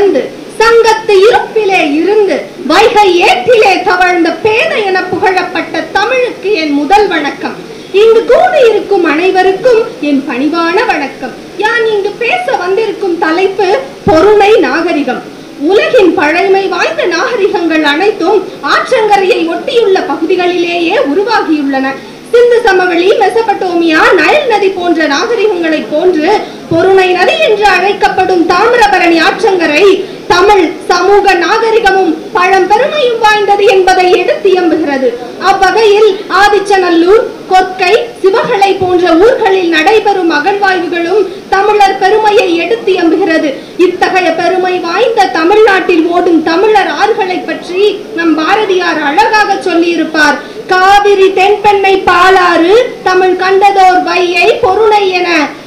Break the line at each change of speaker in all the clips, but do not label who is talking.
பிறந்து சங்கத்து இருப்பிலே இருந்து வைகை ஏற்றிலே தவழ்ந்த பேதை என புகழப்பட்ட தமிழுக்கு என் முதல் வணக்கம் இங்கு கூடி இருக்கும் அனைவருக்கும் என் பணிவான வணக்கம் யான் இங்கு பேச வந்திருக்கும் தலைப்பு பொருணை நாகரிகம் உலகின் பழமை வாய்ந்த நாகரிகங்கள் அனைத்தும் ஆற்றங்கரையை ஒட்டியுள்ள பகுதிகளிலேயே உருவாகியுள்ளன சிந்து சமவெளி மெசபட்டோமியா நைல் நதி போன்ற நாகரிகங்களைப் போன்று பொருணை நதி என்று அழைக்கப்படும் தாமிரபரணி ஆற்றங்கரை தமிழ் சமூக நாகரிகமும் பழம்பெருமையும் வாய்ந்தது என்பதை எடுத்து எம்புகிறது அவ்வகையில் ஆதிச்சநல்லூர் கொற்கை சிவகளை போன்ற ஊர்களில் நடைபெறும் அகழ்வாய்வுகளும் தமிழர் பெருமையை எடுத்து எம்புகிறது இத்தகைய பெருமை வாய்ந்த தமிழ்நாட்டில் ஓடும் தமிழர் ஆறுகளை பற்றி நம் பாரதியார் அழகாக சொல்லியிருப்பார் காவிரி தென்பெண்ணை பாலாறு தமிழ் கண்டதோர் வையை பொருணை என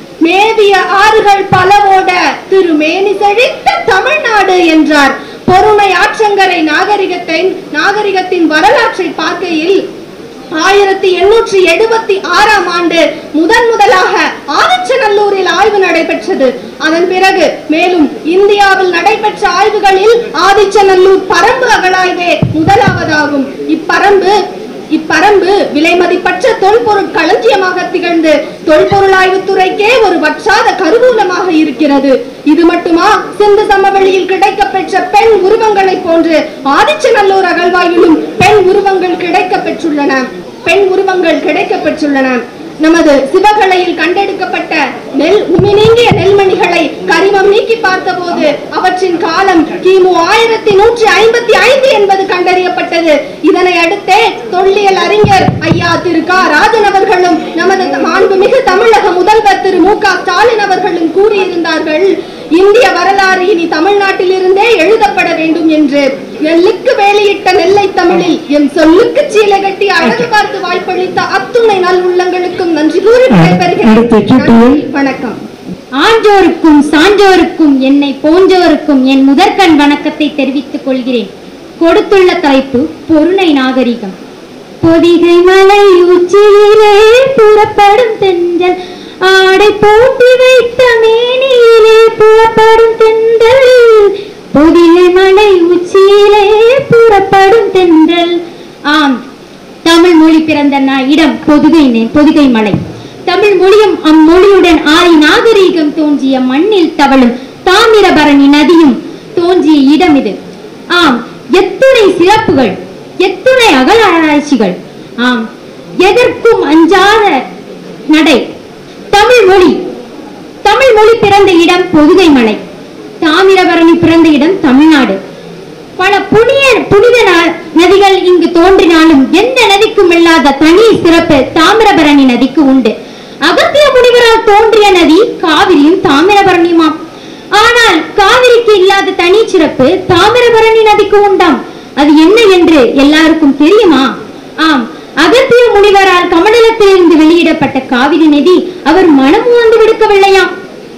மேவிய ஆறுகள் பலவோட திருமேனி செழித்த தமிழ்நாடு என்றார் பொருணை ஆற்றங்கரை நாகரிகத்தின் நாகரிகத்தின் வரலாற்றை பார்க்கையில் ஆயிரத்தி எண்ணூற்றி எழுபத்தி ஆறாம் ஆண்டு முதன் முதலாக ஆதிச்சநல்லூரில் ஆய்வு நடைபெற்றது அதன் பிறகு மேலும் இந்தியாவில் நடைபெற்ற ஆய்வுகளில் ஆதிச்சநல்லூர் பரம்பு அகழாய்வே முதலாவதாகும் இப்பரம்பு இப்பரம்பு விலைமதிப்பற்ற தொல்பொருள் களஞ்சியமாக திகழ்ந்து தொல்பொருளாய்வுத் துறைக்கே ஒரு வற்றாத கருவூலமாக இருக்கிறது இது மட்டுமா சிந்து சமவெளியில் கிடைக்கப்பெற்ற பெண் உருவங்களைப் போன்று ஆதிச்சநல்லூர் அகழ்வாய்விலும் பெண் உருவங்கள் கிடைக்கப் பெற்றுள்ளன பெண் உருவங்கள் கிடைக்கப் பெற்றுள்ளன நமது சிவகலையில் கண்டெடுக்கப்பட்ட நெல் உமிநீங்கிய நெல்மணிகளை கரிமம் நீக்கி பார்த்தபோது அவற்றின் காலம் கிமு ஆயிரத்தி நூற்றி ஐம்பத்தி ஐந்து என்பது கண்டறியப்பட்டது இதனை அடுத்தே தொல்லியல் அறிஞர் ஐயா திரு க ராஜன் அவர்களும் நமது மாண்புமிகு தமிழக முதல்வர் திரு மு க ஸ்டாலின் அவர்களும் கூறியிருந்தார்கள் இந்திய வரலாறு இனி தமிழ்நாட்டில் இருந்தே எழுதப்பட வேண்டும் என்று நெல்லுக்கு வேலையிட்ட நெல்லை தமிழில் என் சொல்லுக்கு சீலை கட்டி அழகு பார்த்து வாய்ப்பளித்த அத்துணை நல் உள்ளங்களுக்கும் நன்றி கூறி விடைபெறுகிறேன்
அடுத்த சுட்டியில்
நன்றி, வணக்கம்
ஆன்றோருக்கும் சான்றோருக்கும் என்னை போன்றோருக்கும் என் முதற்கண் வணக்கத்தை தெரிவித்துக் கொள்கிறேன் கொடுத்துள்ள தலைப்பு பொருணை நாகரிகம் பொதிகை மலை உச்சியிலே புறப்படும் தென்றல் ஆடை போட்டி வைத்த மேனியிலே புறப்படும் தென்றல் பொதிகை மலை உச்சியிலே புறப்படும் தென்றல் ஆம் தமிழ் மொழி பிறந்த நா- இடம் பொதுகை நெ- பொதுகை மலை தமிழ் மொழியும் அம்மொழியுடன் ஆதி நாகரீகம் தோன்றிய மண்ணில் தவழும் தாமிரபரணி நதியும் தோன்றிய இடம் இது ஆம் எத்துணை சிறப்புகள் எத்துணை அகல ஆராய்ச்சிகள் ஆம் எதற்கும் அஞ்சாத நடை தமிழ் மொழி தமிழ் மொழி பிறந்த இடம் பொதுகை மலை தாமிரபரணி பிறந்த இடம் தமிழ்நாடு பல புனிய புனித நா- நதிகள் இங்கு தோன்றினாலும் எந்த நதிக்கும் இல்லாத தனி சிறப்பு தாமிரபரணி நதிக்கு உண்டு அகத்திய முனிவரால் தோன்றிய நதி காவிரியும் தாமிரபரணியுமாம் ஆனால் காவிரிக்கு இல்லாத தனி சிறப்பு தாமிரபரணி நதிக்கு உண்டாம் அது என்ன என்று எல்லாருக்கும் தெரியுமா ஆம் அகத்திய முனிவரால் கமண்டலத்திலிருந்து வெளியிடப்பட்ட காவிரி நதி அவர் மனம் வந்து விடுக்கவில்லையாம்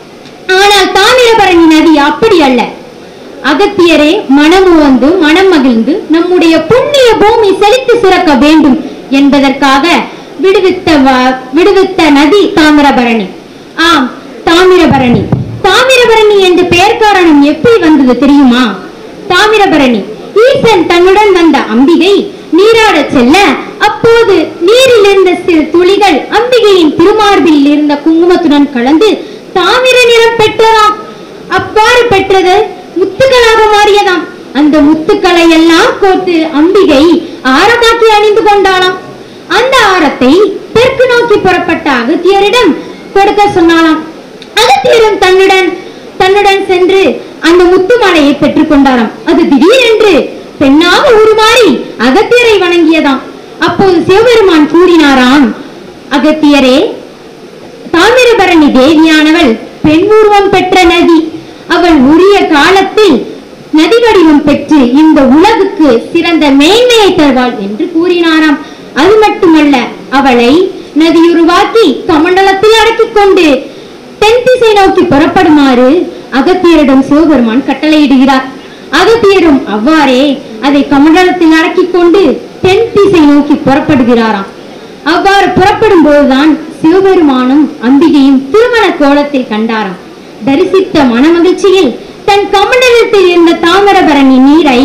ஆனால் தாமிரபரணி நதி அப்படி அல்ல அகத்தியரே மனம் வந்து மனம் மகிழ்ந்து நம்முடைய புண்ணிய பூமி செழித்து சிறக்க வேண்டும் என்பதற்காக விடுவித்த வ- விடுவித்த நதி தாமிரபரணி ஆம் தாமிரபரணி தாமிரபரணி என்ற பெயர் காரணம் எப்படி வந்தது தெரியுமா தாமிரபரணி ஈசன் தன்னுடன் வந்த அம்பிகை நீராடச் செல்ல அப்போது நீரில் இருந்த சிறு துளிகள் அம்பிகையின் திருமார்பில் இருந்த குங்குமத்துடன் கலந்து தாமிர நிறம் பெற்றதாம் அவ்வாறு பெற்றது முத்துக்களாக மாறியதாம் அந்த முத்துக்களை எல்லாம் கோர்த்து அம்பிகை ஆரமாக்கி அணிந்து கொண்டாளாம் அந்த ஆரத்தை தெற்கு நோக்கி புறப்பட்ட அகத்தியரிடம் கொடுக்க சொன்னாளாம் அகத்தியரும் தன்னுடன் தன்னுடன் சென்று அந்த முத்துமாலையை பெற்றுக் கொண்டாராம் அது திடீரென்று பெண்ணாக உருமாறி அகத்தியரை வணங்கியதாம் அப்போது சிவபெருமான் கூறினாராம் அகத்தியரே தாமிரபரணி தேவியானவள் பெண் உருவம் பெற்ற நதி அவள் உரிய காலத்தில் நதி வடிவம் பெற்று இந்த உலகுக்கு சிறந்த மேன்மையை தருவாள் என்று கூறினாராம் அது மட்டுமல்ல அவளை நதியுருவாக்கி கமண்டலத்தில் அடக்கிக் கொண்டு தென் திசை நோக்கி புறப்படுமாறு அகத்தியரிடம் சிவபெருமான் கட்டளையிடுகிறார் அகத்தியரும் அவ்வாறே அதை கமண்டலத்தில் அடக்கிக் கொண்டு தென் திசை நோக்கி புறப்படுகிறாராம் அவ்வாறு புறப்படும் போதுதான் சிவபெருமானும் அம்பிகையும் திருமண கோலத்தில் கண்டாராம் தரிசித்த மனமகிழ்ச்சியில் தன் கமண்டலத்தில் இருந்த தாமிரபரணி நீரை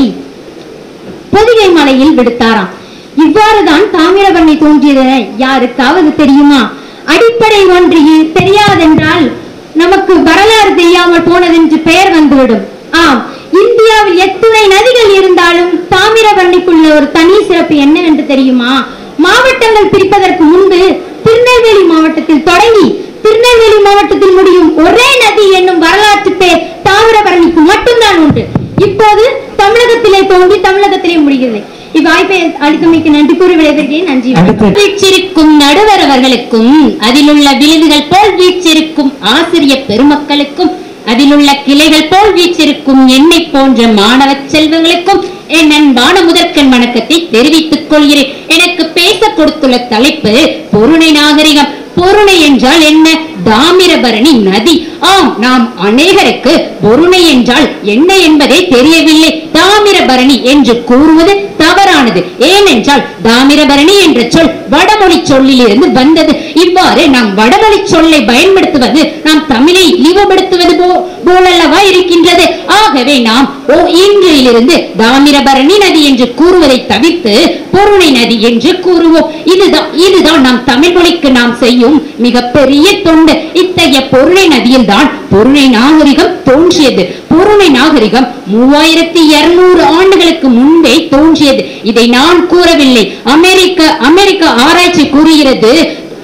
பொதிகை மலையில் விடுத்தாராம் இவ்வாறுதான் தாமிரபரணி தோன்றியதென யாருக்காவது தெரியுமா அடிப்படை ஒன்று இ- தெரியாதென்றால் நமக்கு வரலாறு தெரியாமல் போனதென்று பெயர் வந்துவிடும் ஆம் இந்தியாவில் எத்தனை நதிகள் இருந்தாலும் தாமிரபரணிக்குள்ள ஒரு தனி சிறப்பு என்னவென்று தெரியுமா மாவட்டங்கள் பிரிப்பதற்கு முன்பு திருநெல்வேலி மாவட்டத்தில் தொடங்கி திருநெல்வேலி மாவட்டத்தில் முடியும் ஒரே நதி என்னும் வரலாற்று பெயர் தாமிரபரணிக்கு மட்டும்தான் உண்டு இப்போது தமிழகத்திலே தோன்றி தமிழகத்திலே முடிகிறது இவ்வாய்ப்பை அளித்தமைக்கு நன்றி கூறி விடைபெறுகிறேன் நன்றி
அடுத்து.
வீச்சிருக்கும் நடுவர் அவர்களுக்கும் அதிலுள்ள விழுதுகள் போல் வீச்சிருக்கும் ஆசிரியர் பெருமக்களுக்கும் அதிலுள்ள கிளைகள் போல் வீச்சிருக்கும் என்னை போன்ற மாணவ செல்வங்களுக்கும் என் அன்பான முதற்கண் வணக்கத்தை தெரிவித்துக் கொள்கிறேன் எனக்கு பேச கொடுத்துள்ள தலைப்பு பொருணை நாகரிகம் பொருணை என்றால் என்ன தாமிரபரணி நதி ஆம் நாம் அநேகருக்கு பொருணை என்றால் என்ன என்பதே தெரியவில்லை தாமிரபரணி என்று கூறுவது தவறானது ஏனென்றால் தாமிரபரணி என்ற சொல் வடமொழி சொல்லிலிருந்து வந்தது இவ்வாறு நாம் வடமொழி சொல்லை பயன்படுத்துவது நாம் தமிழை இழிவுபடுத்துவது போ போலல்லவா இருக்கின்றது ஆகவே நாம் ஓ இன்றையிலிருந்து தாமிரபரணி நதி என்று கூறுவதை தவிர்த்து பொருணை நதி என்று கூறுவோம் இதுதான் இதுதான் நாம் தமிழ் மொழிக்கு நாம் செய்யும் மிகப்பெரிய தொண்டு இத்தகைய பொருணை நதியில் தான் பொருணை நாகரிகம் தோன்றியது பொருணை நாகரிகம் மூவாயிரத்தி இருநூறு ஆண்டுகளுக்கு முன்பே தோன்றியது இதை நான் கூறவில்லை அமெரிக்க அமெரிக்க ஆராய்ச்சி கூறுகிறது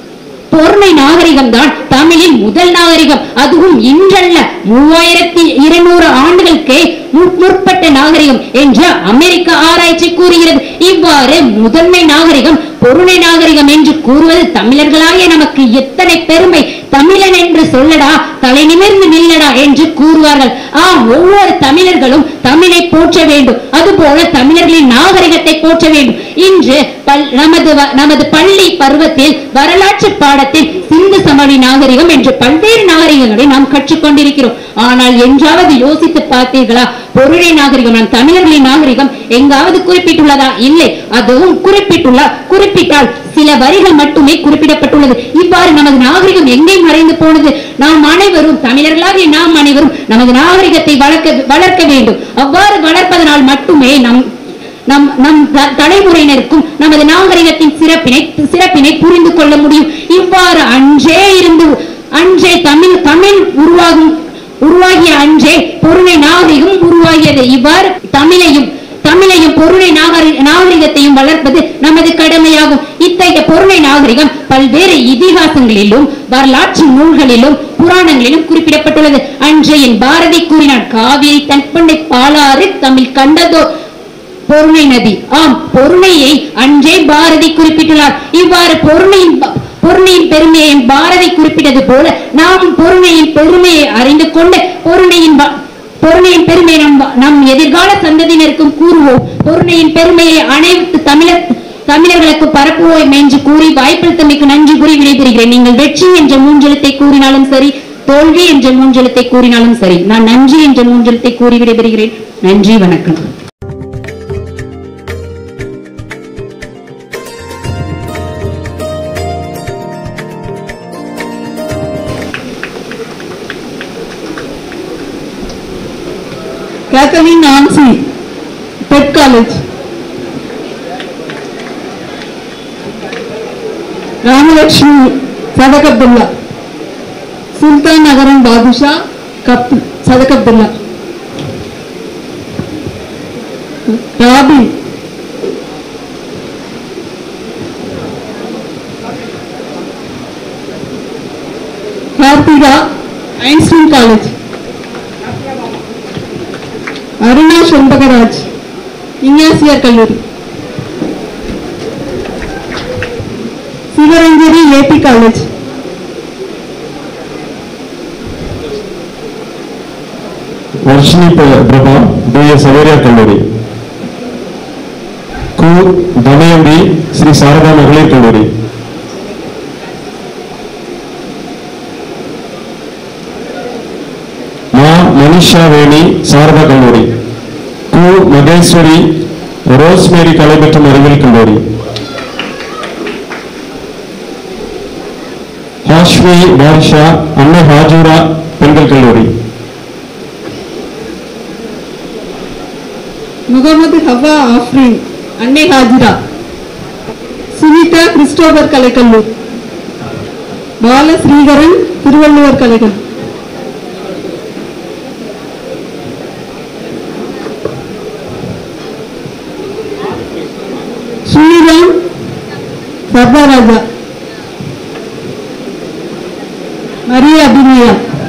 பொருணை நாகரிகம் தான் தமிழின் முதல் நாகரிகம் அதுவும் இன்றல்ல மூவாயிரத்தி இருநூறு ஆண்டுகளுக்கே மு- முற்பட்ட நாகரிகம் என்று அமெரிக்க ஆராய்ச்சி கூறுகிறது இவ்வாறு முதன்மை நாகரிகம் பொருணை நாகரிகம் என்று கூறுவது தமிழர்களாகிய நமக்கு எத்தனை பெருமை தமிழன் என்று சொல்லடா தலை நிமிர்ந்து நில்லடா என்று கூறுவார்கள் ஆம் ஒவ்வொரு தமிழர்களும் தமிழை போற்ற வேண்டும் அதுபோல தமிழர்களின் நாகரிகத்தை போற்ற வேண்டும் இன்று பல்- நமது வ- நமது பள்ளி பருவத்தில் வரலாற்று பாடத்தில் சிந்து சமவெளி நாகரிகம் என்று பல்வேறு நாகரிகங்களை நாம் கற்றுக்கொண்டிருக்கிறோம் ஆனால் என்றாவது யோசித்து பார்த்தீர்களா பொருளை நாகரிகம் நம் தமிழர்களின் நாகரிகம் எங்காவது குறிப்பிட்டுள்ளதா இல்லை அதுவும் குறிப்பிட்டுள்ள குறிப்பிட்டால் சில வரிகள் மட்டுமே குறிப்பிடப்பட்டுள்ளது இவ்வாறு நமது நாகரிகம் எங்கே மறைந்து போனது நாம் அனைவரும் தமிழர்களாகிய நாம் அனைவரும் நமது நாகரிகத்தை வளர்க்க வளர்க்க வேண்டும் அவ்வாறு வளர்ப்பதனால் மட்டுமே நம் நம் நம் த- தலைமுறையினருக்கும் நமது நாகரிகத்தின் சிறப்பினை சிறப்பினை புரிந்து கொள்ள முடியும் இவ்வாறு அன்றே இருந்து அன்றே தமிழ் தமிழ் உருவாகும் உருவாகிய அன்றே பொருளை நாகரிகம் உருவாகியது இவ்வாறு தமிழையும் தமிழையும் பொருளை நாகரி நாகரிகத்தையும் வளர்ப்பது நமது கடமையாகும் இத்தகைய பொருளை நாகரிகம் பல்வேறு இதிகாசங்களிலும் வரலாற்று நூல்களிலும் புராணங்களிலும் குறிப்பிடப்பட்டுள்ளது அன்றையின் பாரதி கூறினார் காவிரி தன்பண்ணை பாலாறு தமிழ் கண்டதோ பொருணை நதி ஆம் பொருணையை அன்றே பாரதி குறிப்பிட்டுள்ளார் இவ்வாறு பொருணையின் ப- பொருணையின் பெருமையை பாரதி குறிப்பிட்டது போல நாம் பொருணையின் பெருமையை அறிந்து கொண்டு பொருணையின் ப- பொருணையின் பெருமையை நம் நம் எதிர்கால சந்ததியினருக்கும் கூறுவோம் பொருணையின் பெருமையை அனைத்து தமிழர் தமிழர்களுக்கு பரப்புவோம் என்று கூறி வாய்ப்பளித்தமைக்கு நன்றி கூறி விடைபெறுகிறேன் நீங்கள் வெற்றி என்ற மூன்றெழுத்தை கூறினாலும் சரி தோல்வி என்ற மூன்றெழுத்தை கூறினாலும் சரி நான் நன்றி என்ற மூன்றெழுத்தை கூறி விடைபெறுகிறேன் நன்றி வணக்கம்
Catherine Nancy, Pet College. Ramalakshmi, Sadak Abdullah. Sultan Nagaran Badusha, Kap, Sadak Abdullah. Rabi. Kartiga, Einstein College. Aruna Shenbagaraj இஞ்ஞாசியார் கல்லூரி சிவரஞ்சரி ஏபி காலேஜ்
வர்ஷினி ப- பிரபா டி எஸ் சவேரியா கல்லூரி கு தமயந்தி ஸ்ரீ சாரதா மகளிர் கல்லூரி மா மனிஷா வேணி சாரதா கல்லூரி கு மகேஸ்வரி ரோஸ்மேரி கலை மற்றும் அறிவியல் கல்லூரி ஹாஷ்மி பாரிஷா அன்னை ஹாஜூரா பெண்கள் கல்லூரி
முகமது ஹவா ஆஃப்ரின் அன்னை ஹாஜிரா சுனிதா கிறிஸ்டோபர் கலைக்கல்லூர் பால ஸ்ரீகரன் திருவள்ளுவர் கலைகள் ஸ்ரீராம் சர்வராஜா மரிய அபிநயா